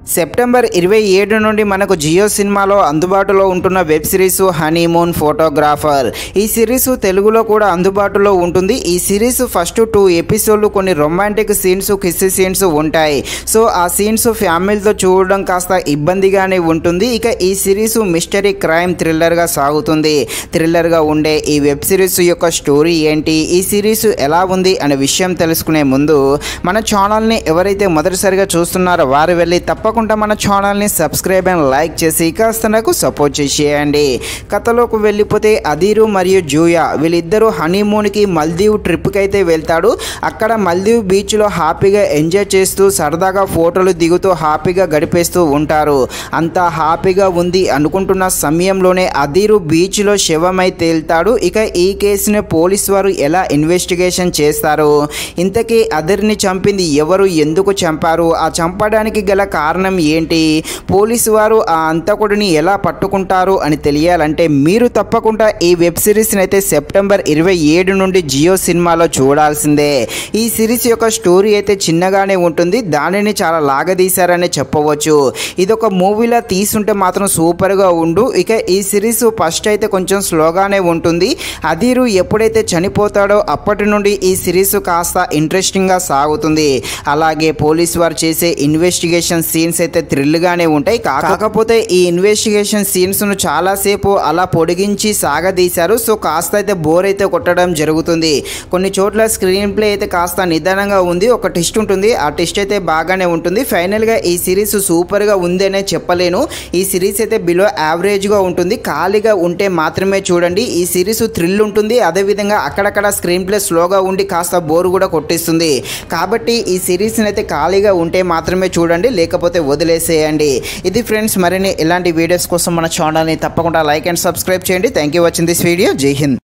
September ఇరవై ఏడు నుండి మనకు జియో సినిమాలో అందుబాటులో ఉంటున్న వెబ్ సిరీస్ హనీమూన్ ఫోటోగ్రాఫర్ ఈ సిరీస్ తెలుగులో కూడా అందుబాటులో ఉంటుంది ఈ సిరీస్ ఫస్ట్ టూ ఎపిసోడ్లు కొన్ని రొమాంటిక్ సీన్స్ కిస్ సీన్స్ ఉంటాయి సో ఆ సీన్స్ ఫ్యామిలీతో చూడడం కాస్త ఇబ్బందిగానే ఉంటుంది ఇక ఈ సిరీస్ మిస్టరీ క్రైమ్ థ్రిల్లర్గా సాగుతుంది థ్రిల్లర్గా ఉండే ఈ వెబ్ సిరీస్ యొక్క స్టోరీ ఏంటి ఈ సిరీస్ ఎలా ఉంది అనే విషయం తెలుసుకునే ముందు మన ఛానల్ని ఎవరైతే మొదటిసారిగా చూస్తున్నారో వారు వెళ్ళి తప్పకుండా మన ఛానల్ని సబ్స్క్రైబ్ అండ్ లైక్ చేసి కాస్త నాకు సపోర్ట్ చేసేయండి కథలోకి వెళ్ళిపోతే అదీరు మరియు జూయా వీళ్ళిద్దరూ హనీమూన్కి మల్దీవ్ ట్రిప్కి అయితే వెళ్తాడు అక్కడ మల్దీవ్ బీచ్లో హ్యాపీగా ఎంజాయ్ చేస్తూ సరదాగా ఫోటోలు దిగుతూ హ్యాపీగా గడిపేస్తూ ఉంటారు అంతా హ్యాపీగా ఉంది అనుకుంటున్న సమయంలోనే అదీరు బీచ్లో శవమై తేల్తాడు ఇక ఈ కేసుని పోలీసు వారు ఎలా ఇన్వెస్టిగేషన్ చేస్తారు ఇంతకీ అదర్ని చంపింది ఎవరు ఎందుకు చంపారు ఆ చంపడానికి గల కారణం ఏంటి పోలీసు వారు ఆ అంతకుడిని ఎలా పట్టుకుంటారు అని తెలియాలంటే మీరు తప్పకుండా ఈ వెబ్ సిరీస్ని అయితే సెప్టెంబర్ ఇరవై ఏడు నుండి జియో సినిమాలో చూడాల్సిందే ఈ సిరీస్ యొక్క స్టోరీ అయితే చిన్నగానే ఉంటుంది దానిని చాలా లాగదీశారని చెప్పవచ్చు ఇది ఒక మూవీలా తీసుంటే మాత్రం సూపర్గా ఉండు ఇక ఈ సిరీస్ ఫస్ట్ అయితే కొంచెం స్లోగానే ఉంటుంది అధీరు ఎప్పుడైతే చనిపోతాడో అప్పటి నుండి ఈ సిరీస్ కాస్త ఇంట్రెస్టింగ్గా సాగుతుంది అలాగే పోలీస్ వారు చేసే ఇన్వెస్టిగేషన్ సీన్స్ అయితే థ్రిల్గానే ఉంటాయి కా- కాకపోతే ఈ ఇన్వెస్టిగేషన్ సీన్స్ను చాలాసేపు అలా పొడిగించి సాగదీశారు సో కాస్త అయితే బోర్ అయితే కొట్టడం జరుగుతుంది కొన్ని చోట్ల స్క్రీన్ ప్లే అయితే కాస్త నిదానంగా ఉంది ఒక టెస్ట్ ఉంటుంది ఆ టెస్ట్ అయితే బాగానే ఉంటుంది ఫైనల్గా ఈ సిరీస్ సూపర్గా ఉంది అనే చెప్పలేను ఈ సిరీస్ అయితే బిలో యావరేజ్గా ఉంటుంది ఖాళీగా ఉంటే మాత్రమే చూడండి ఈ సిరీస్ థ్రిల్ ఉంటుంది అదేవిధంగా అక్కడక్కడ స్క్రీన్ ప్లే స్లోగా ఉండి కాస్త బోర్ కూడా కొట్టిస్తుంది కాబట్టి ఈ సిరీస్ని అయితే ఖాళీగా ఉంటే మాత్రమే చూడండి లేకపోతే వదిలేసేయండి ఇది ఫ్రెండ్స్ మరిన్ని ఇలాంటి వీడియోస్ కోసం మన ఛానల్ని తప్పకుండా లైక్ అండ్ సబ్స్క్రైబ్ చేయండి thank you watching this video జై హింద్